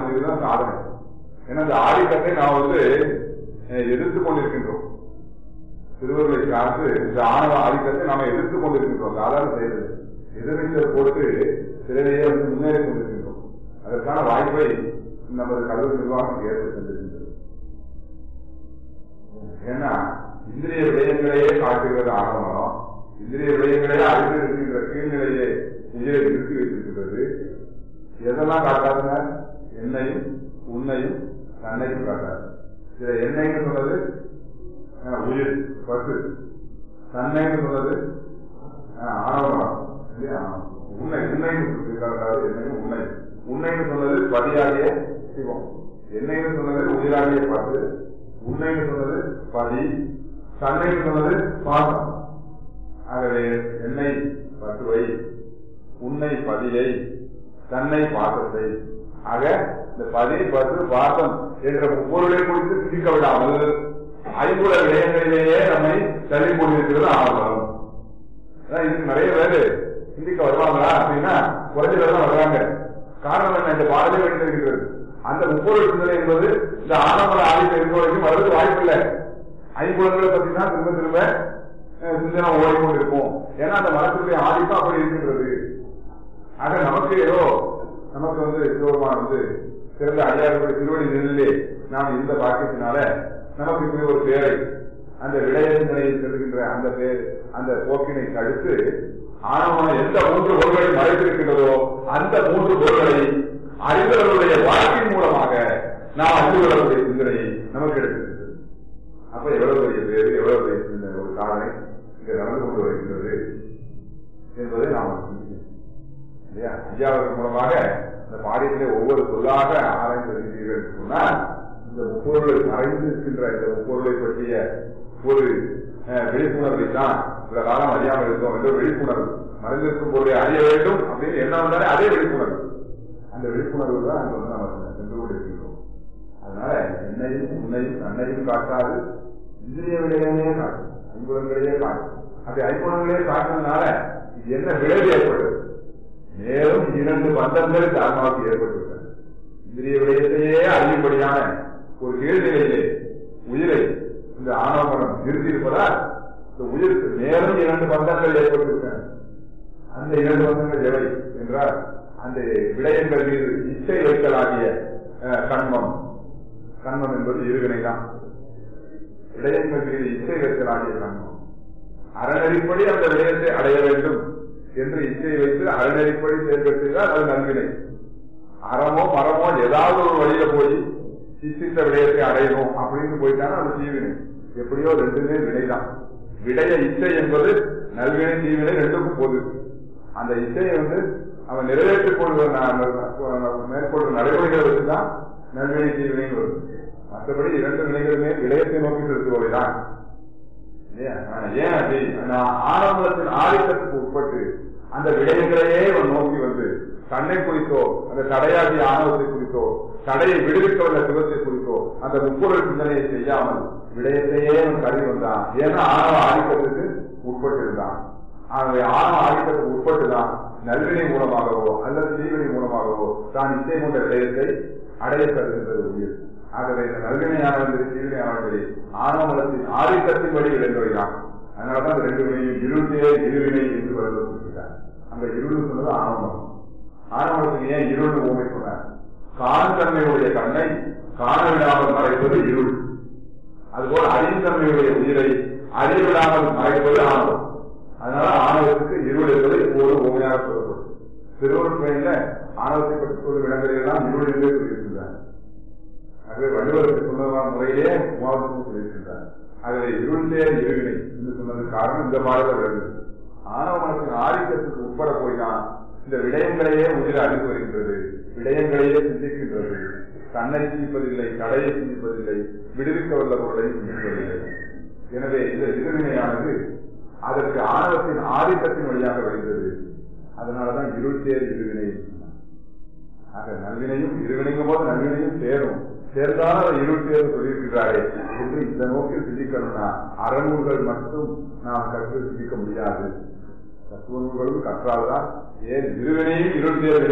செய்வதுதான் சாதனை ஏன்னா இந்த ஆதிக்கத்தை நாம் வந்து அஹ், எதிர்த்து கொண்டிருக்கின்றோம் திருவருளை சார்ந்து இந்த ஆணவ ஆதிக்கத்தை நாம எதிர்த்து கொண்டிருக்கின்றோம் சாதாரண செய்தது எதிர்நீச்சல் போட்டு சிறையிலேயே வந்து முன்னேறி கொண்டிருக்கின்றோம் அதற்கான வாய்ப்பை நமது கல்லூரி நிர்வாகம் ஏற்படுத்தி தந்திருக்கின்றது ஏன்னா இந்திரிய விடயங்களையே காட்டுகிறது ஆணவம் இந்திரிய விடயங்களையே அறிந்து இருக்கின்ற கீழ்நிலையை உயிரை நிறுத்தி வைத்திருக்கிறது எதெல்லாம் காட்டாதுங்க என்னையும் உன்னையும் தன்னையும் காட்டாது இதுல என்னைன்னு சொன்னது அஹ், உயிர் பசு தன்னைன்னு சொன்னது அஹ், ஆணவம் இல்லையா? உன்னை உன்னைன்னு காட்டாது என்னையும் உன்னை உன்னைன்னு சொன்னது பதியாகிய சிவம் என்னைன்னு சொன்னது உயிராகிய பசு உன்னைன்னு சொன்னது பதி தன்னைன்னு சொன்னது பாசம் ஆகவே என்னை பசுவை உன்னை பதியை தன்னை பாசத்தை ஆக இந்த பதி பசு பாசம் என்ற பொருளை குறித்து சிந்திக்க விடாமல் ஐம்புல விடயங்களிலேயே நம்மை தள்ளி கொண்டிருக்கிறது ஆர்வம் அதான் இதுக்கு நிறைய பேரு சிந்திக்க வருவாங்களா அப்படின்னா குறைஞ்ச பேர் தான் வர்றாங்க காரணம் என்ன இந்த பாடலே வைத்திருக்கிறது அந்த முப்பொருள் சிந்தனை என்பது இந்த ஆனமல ஆதித்த இருக்க வரைக்கும் வர்றது வாய்ப்பு இல்லை ஐம்புலங்களை பத்தி தான் திரும்ப திரும்ப அஹ், சிந்தனை ஓடிக்கொண்டிருக்கும் ஏன்னா அந்த மனத்தினுடைய ஆதிக்கம் அப்படி இருக்கின்றது ஆக நமக்கு ஏதோ நமக்கு வந்து சிவபெருமான் வந்து சிறந்த அடியார்களுடைய திருவடி நிலையிலே நாம் இந்த பாக்கியத்தினால நமக்கு இப்படி ஒரு பேரை அந்த விடய சிந்தனையில் செல்கின்ற அந்த பேர் அந்த போக்கினை தடுத்து ஆணவம் எந்த மூன்று பொருள்களை மறைத்திருக்கின்றதோ அந்த மூன்று பொருள்களை அறிந்தவர்களுடைய வாழ்க்கையின் மூலமாக நாம் அறிந்து கொள்ளக்கூடிய சிந்தனையை நமக்கு எடுத்திருக்கிறது அப்ப எவ்வளவு பெரிய பேரு எவ்வளவு பெரிய சிந்தனை ஒரு சாதனை இங்க நடந்து கொண்டு வருகின்றது என்பதை நாம் சிந்திக்கணும் இல்லையா ஐயாவின் மூலமாக இந்த பாடியத்திலே ஒவ்வொரு சொல்லாக ஆராய்ந்து வருகிறீர்கள் என்று சொன்னால் இந்த முப்பொருளை மறைந்து இருக்கின்ற இந்த முப்பொருளை பற்றிய ஒரு அஹ், விழிப்புணர்வை தான் சில காலம் அறியாமல் இருந்தோம் என்ற விழிப்புணர்வு மறைந்திருக்கும் பொருளை அறிய வேண்டும் அப்படின்னு என்ன வந்தாலே அதே விழிப்புணர்வு அந்த விழிப்புணர்வு தான் அங்க வந்து நம்ம சென்று கொண்டிருக்கின்றோம் அதனால என்னையும் உன்னையும் தன்னையும் காட்டாது இந்திரிய விடயமே காட்டும் ஐம்புலங்களையே காட்டும் அப்படி ஐம்புலங்களே காட்டுறதுனால இது என்ன விளைவு ஏற்படுது மேலும் இரண்டு பந்தங்கள் இந்த ஆன்மாவுக்கு ஏற்பட்டுள்ளன இந்திரிய விடயத்தையே அறியும்படியான ஒரு கீழ்நிலையிலே உயிரை இந்த ஆணவமனம் நிறுத்தியிருப்பதால் இந்த உயிருக்கு மேலும் இரண்டு பந்தங்கள் ஏற்பட்டுள்ளன அந்த இரண்டு பந்தங்கள் எவை என்றால் அந்த விடயங்கள் மீது இச்சை வைக்கலாகிய அஹ், கண்மம் கண்மம் என்பது இருவினை தான் விடயங்கள் மீது இச்சை வைக்கலாகிய கண்மம் அறநெறிப்படி அந்த விடயத்தை அடைய வேண்டும் என்று இச்சை வைத்து அறநெறிப்படி செயல்பட்டு செய்தால் அது நல்வினை அறமோ மரமோ ஏதாவது ஒரு வழியில போய் சித்தித்த விடயத்தை அடையணும் அப்படின்னு போயிட்டாலும் அது தீவினை எப்படியோ ரெண்டுமே வினைதான் விடைய இச்சை என்பது நல்வினை தீவினை ரெண்டுக்கும் பொது அந்த இச்சையை வந்து அவன் நிறைவேற்றிக் கொள்கிற ந- மேற்கொள்ற நடைமுறைகளை வச்சுதான் நல்வினை தீவினைன்னு வருது மற்றபடி இரண்டு வினைகளுமே விடயத்தை நோக்கி செலுத்துவவைதான் இல்லையா? ஆனா ஏன் அப்படி நான் ஆரம்பத்தின் ஆதிக்கத்துக்கு உட்பட்டு அந்த விடயங்களையே அவன் நோக்கி வந்து தன்னை குறித்தோ அந்த தடையாகிய ஆணவத்தை குறித்தோ தடையை விடுவிக்க வந்த சிவத்தை குறித்தோ அந்த முப்பொருள் சிந்தனையை செய்யாமல் விடயத்தையே அவன் கருதி வந்தான் ஏன்னா ஆணவ ஆதிக்கத்துக்கு உட்பட்டு இருந்தான் ஆகவே ஆணவ ஆதிக்கத்துக்கு உட்பட்டுதான் நல்வினை மூலமாகவோ அல்லது தீவினை மூலமாகவோ தான் இசை கொண்ட விடயத்தை அடைய கருதுகின்றது உயிர் ஆகவே இந்த நல்வினையானது தீவினையானது ஆணவமலத்தின் ஆதிக்கத்தின் வழி விளைந்தவைதான் அதனாலதான் அந்த ரெண்டு வினையும் இருட்டே இருவினை என்று வருவது சொல்லிட்டார் அங்க இருள் சொன்னது ஆணவமலம் ஆணவமலத்துக்கு ஏன் இருள் ஊமை சொன்னார் காண்தன்மையுடைய கண்ணை காண விடாமல் மறைப்பது இருள் அதுபோல அறிந்தன்மையுடைய உயிரை அறிவிடாமல் மறைப்பது ஆணவம் அதனால ஆணவத்துக்கு இருள் என்பதை ஒரு உண்மையாக சொல்லப்படும் திருவள்ளுவர் பெயர்ல ஆணவத்தை பற்றி சொல்லும் இடங்களில் எல்லாம் இருள் என்றே சொல்லியிருக்கிறார் ஆகவே வள்ளுவருக்கு சொன்னதான முறையிலே உமாவுக்கும் சொல்லியிருக்கின்றார் ஆகவே இருளே இருவினை என்று சொன்னதுக்கு காரணம் இந்த பாடல விளங்குது ஆணவ மனத்தின் ஆதிக்கத்துக்கு உட்பட போய்தான் இந்த விடயங்களையே உயிர் அறிந்து வருகின்றது விடயங்களையே சிந்திக்கின்றது தன்னை சிந்திப்பதில்லை கடையை சிந்திப்பதில்லை விடுவிக்க வல்ல பொருளை சிந்திப்பதில்லை எனவே இந்த இருவினையானது அதற்கு ஆணவத்தின் ஆதிக்கத்தின் வழியாக வருகிறது அதனாலதான் இருள் சேர் இருவினை என்று சொன்னார். ஆக நல்வினையும் இருவினைங்கும் போது நல்வினையும் சேரும் சேர்ந்தால் அதை இருள் சேர்ந்து சொல்லியிருக்கிறாரே என்று இந்த நோக்கில் சிந்திக்கணும்னா அறநூல்கள் மட்டும் நாம் கற்று சிந்திக்க முடியாது தத்துவ நூல்களும் கற்றால்தான் ஏன் இருவினையும் இருள் சேர்